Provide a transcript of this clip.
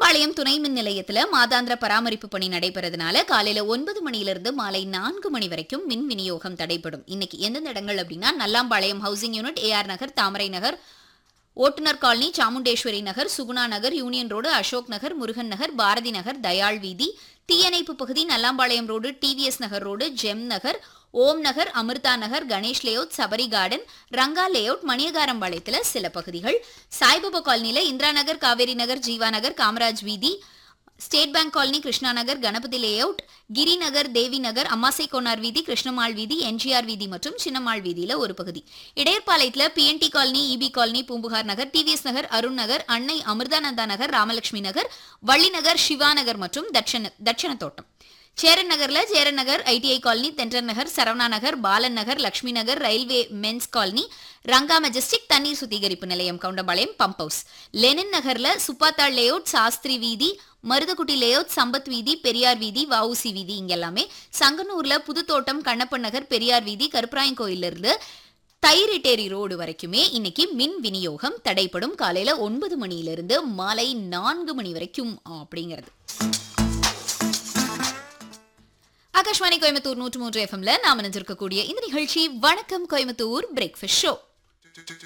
நல்லாம்பாளையம் துணை மின் நிலையத்துல மாதாந்திர பராமரிப்பு பணி நடைபெறதுனால காலையில ஒன்பது மணியிலிருந்து மாலை நான்கு மணி வரைக்கும் மின் விநியோகம் தடைப்படும் இன்னைக்கு எந்தெந்த இடங்கள் அப்படின்னா Nallampalayam housing unit AR Nagar Thamarai Nagar ஓட்டுநர் colony Chamundeswari Nagar Suguna Nagar union road Ashok Nagar Murugan Nagar Bharathi Nagar Dayal வீதி தீயணைப்பு பகுதி Nallampalayam road TVS Nagar road Gem Nagar Om Nagar Amritha Nagar Ganesh layout Sabari garden Ranga layout மணியகாரம்பாளையத்துல சில பகுதிகள் சாய்பாபா காலனில இந்திரா நகர் காவேரி நகர் ஜீவா நகர் காமராஜ் வீதி state bank colony Krishna Nagar Ganapathi layout Giri Nagar Devi Nagar Ammasai Konar வீதி கிருஷ்ணமாள் வீதி என்ஜிஆர் வீதி மற்றும் சின்னமாள் வீதியில ஒரு பகுதி இடையர்பாளையத்துல PNT colony EB colony Poompuhar Nagar TVS Nagar Arun Nagar Annai Amirthananda நகர் ராமலட்சுமி நகர் வள்ளி நகர் சிவா நகர் மற்றும் தட்சண தட்சண தோட்டம் சேரன் நகர்ல Cheran Nagar ITI colony Thendral Nagar Saravana Nagar Balan Nagar Lakshmi Nagar railway men's colony Ranga majestic தண்ணீர் சுத்திகரிப்பு நிலையம் கவுண்டம்பாளையம் பம்ப் ஹவுஸ் லெனின் நகர்ல சுப்பாத்தாள் லேஅவுட் சாஸ்திரி வீதி மருதக்குட்டி லேஅவுட் சம்பத் வீதி பெரியார் வீதி வஉசி வீதி இங்க எல்லாமே சங்கனூர்ல புதுத்தோட்டம் கண்ணப்பன் நகர் பெரியார் வீதி கருப்பராயன் கோயில்ல இருந்து தைரிட்டேரி ரோடு வரைக்குமே இன்னைக்கு மின் விநியோகம் தடைப்படும் காலையில ஒன்பது மணியிலிருந்து மாலை நான்கு மணி வரைக்கும் அப்படிங்கிறது ஆகாஷ்வாணி கோயம்புத்தூர் நூற்று மூன்று எஃப்எம்ல நாம நினைச்சிருக்கக்கூடிய இந்த நிகழ்ச்சி வணக்கம் கோயம்புத்தூர் பிரேக்ஃபாஸ்ட் ஷோ